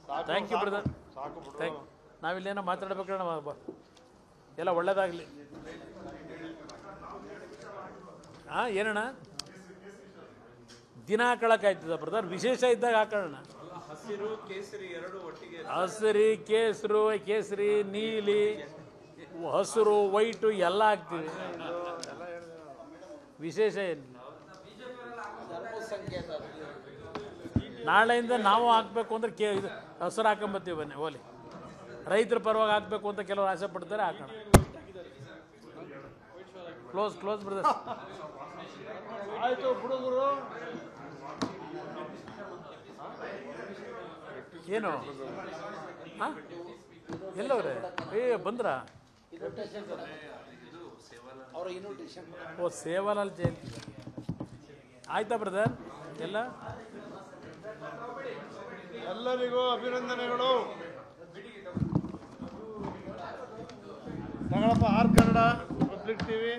Thank you brother thank ನಾವಿಲ್ಲೇನೋ ಮಾತಾಡ್ಬೇಕಣ್ಣ ಬ- ಎಲ್ಲ ಒಳ್ಳೇದಾಗಲಿ ಹಾಂ ಏನಣ್ಣ ದಿನ ಹಾಕೊಳಕ್ಕಾಯ್ತದ ಬ್ರದರ್ ವಿಶೇಷ ಇದ್ದಾಗ ಹಾಕೋಣ ಹಸಿರು ಕೇಸರಿ ಎರಡು ಒಟ್ಟಿಗೆ ಹಸಿರಿ ಕೇಸರು ಕೇಸರಿ ನೀಲಿ ಹಸಿರು ವೈಟು ಎಲ್ಲ ಹಾಕ್ತೀವಿ ವಿಶೇಷ ಏನು ನಾಳೆಯಿಂದ ನಾವು ಹಾಕಬೇಕು ಅಂದ್ರೆ ಕೇ ಇದು ಹಸಿರು ಹಾಕೊಂಬತ್ತೀವಿ ಬನ್ನಿ ಓಲಿ ರೈತರ ಪರವಾಗಿ ಹಾಕಬೇಕು ಅಂತ ಕೆಲವರು ಆಸೆ ಪಡ್ತಾರೆ ಹಾಕೋಣ ಕ್ಲೋಸ್ ಕ್ಲೋಸ್ ಬ್ರದರ್ ಆಯ್ತು ಹುಡುಗರು ಏನು ಹಾಂ ಎಲ್ಲವ್ರೆ ಏ ಬಂದ್ರಾ ಓ ಸೇವಾಲಾಲ್ ಜಯಂತಿ ಆಯ್ತಾ ಬ್ರದರ್ ಎಲ್ಲ ಎಲ್ಲರಿಗೂ ಅಭಿನಂದನೆಗಳು ತಗೊಳಪ್ಪ ಆರ್ ಕನ್ನಡ ಪಬ್ಲಿಕ್ ಟಿವಿ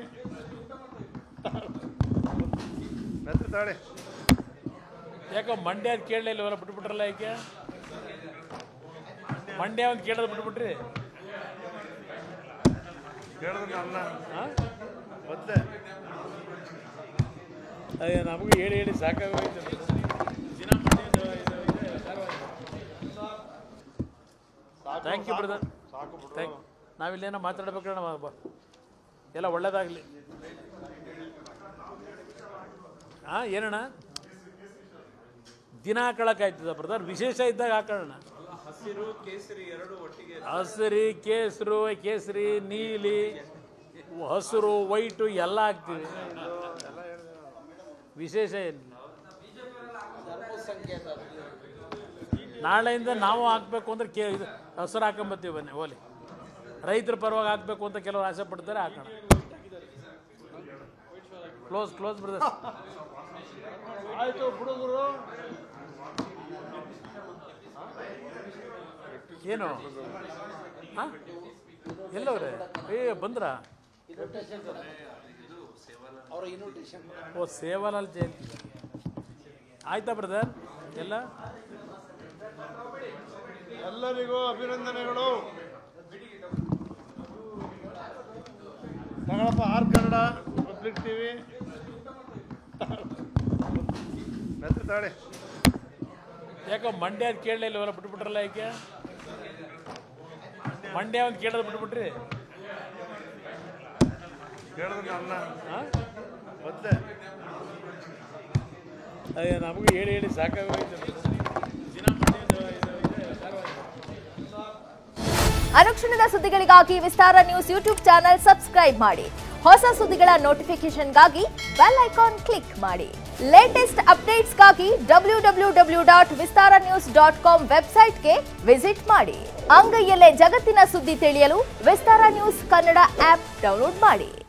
ಮೆತ್ತ ತಾಳೆ ಯಾಕೋ ಮಂಡ್ಯ ಅಂತ ಕೇಳಲಿಲ್ಲವಲ್ಲ ಬಿಟ್ಬಿಟ್ರಲ್ಲ ಯಾಕೆ ಮಂಡ್ಯ ಅಂತ ಕೇಳೋದು ಬಿಟ್ಬಿಟ್ರಿ ಹೇಳಿದ್ರು ನನ್ನ ಹಾಂ ಮತ್ತೆ ಅದೇ ನಮಗೂ ಹೇಳಿ ಹೇಳಿ ಸಾಕಾಗೋಯ್ತು ದಿನ ಮಂಡ್ಯದ ಇದು ಇದೆ, ಧಾರವಾಡ. ಥ್ಯಾಂಕ್ ಯು ಬ್ರದರ್ ಸಾಕು ಬಿಡು ಥ್ಯಾಂಕ್ ನಾವಿಲ್ಲೇನೋ ಮಾತಾಡ್ಬೇಕಣ್ಣ ಬ- ಎಲ್ಲ ಒಳ್ಳೇದಾಗಲಿ ಹಾಂ ಏನಣ್ಣ ದಿನ ಹಾಕೊಳಕ್ಕಾಯ್ತದ ಬ್ರದರ್ ವಿಶೇಷ ಇದ್ದಾಗ ಹಾಕೋಣ ಹಸಿರು ಕೇಸರಿ ಎರಡು ಒಟ್ಟಿಗೆ ಹಸಿರಿ ಕೇಸರು ಕೇಸರಿ ನೀಲಿ ಹಸಿರು ವೈಟು ಎಲ್ಲ ಹಾಕ್ತೀವಿ ವಿಶೇಷ ಏನು ನಾಳೆಯಿಂದ ನಾವು ಹಾಕಬೇಕು ಅಂದ್ರೆ ಕೇ ಇದು ಹಸಿರು ಹಾಕೊಂಬತ್ತೀವಿ ಬನ್ನಿ ಓಲಿ ರೈತರ ಪರವಾಗಿ ಹಾಕಬೇಕು ಅಂತ ಕೆಲವರು ಆಸೆ ಪಡ್ತಾರೆ ಹಾಕೋಣ ಕ್ಲೋಸ್ ಕ್ಲೋಸ್ ಬ್ರದರ್ ಆಯ್ತು ಹುಡುಗರು ಏನು ಹಾಂ ಎಲ್ಲವ್ರೆ ಏ ಬಂದ್ರಾ ಓ ಸೇವಾಲಾಲ್ ಜಯಂತಿ ಆಯ್ತಾ ಬ್ರದರ್ ಎಲ್ಲ ಎಲ್ಲರಿಗೂ ಅಭಿನಂದನೆಗಳು ತಗೊಳಪ್ಪ ಆರ್ ಕನ್ನಡ ಪಬ್ಲಿಕ್ ಟಿವಿ ಮೆತ್ತ ತಾಳೆ ಯಾಕೋ ಮಂಡ್ಯ ಅಂತ ಕೇಳಲಿಲ್ಲವಲ್ಲ ಬಿಟ್ಬಿಟ್ರಲ್ಲ ಯಾಕೆ ಮಂಡ್ಯ ಅಂತ ಕೇಳೋದು ಬಿಟ್ಬಿಟ್ರಿ ಹೇಳಿದ್ರು ನನ್ನ ಹಾಂ ಮತ್ತೆ ಅದೇ ನಮಗೂ ಹೇಳಿ ಹೇಳಿ ಸಾಕಾಗೋಯ್ತು ದಿನ ಮಂಡ್ಯದ ಇದು ಇದೆ, ಧಾರವಾಡ. ಅನುಕ್ಷಣದ ಸುದ್ದಿಗಳಿಗಾಗಿ Vistara news YouTube channel subscribe ಮಾಡಿ ಹೊಸ ಸುದ್ದಿಗಳ ನೋಟಿಫಿಕೇಶನ್ಗಾಗಿ ಬೆಲ್ ಐಕಾನ್ ಕ್ಲಿಕ್ ಮಾಡಿ ಲೇಟೆಸ್ಟ್ ಅಪ್ಡೇಟ್ಸ್ಗಾಗಿ W W W dot Vistara news dot com ವೆಬ್ಸೈಟ್ಗೆ ವಿಸಿಟ್ ಮಾಡಿ ಅಂಗೈಯಲ್ಲೇ ಜಗತ್ತಿನ ಸುದ್ದಿ ತಿಳಿಯಲು Vistara news Kannada app download ಮಾಡಿ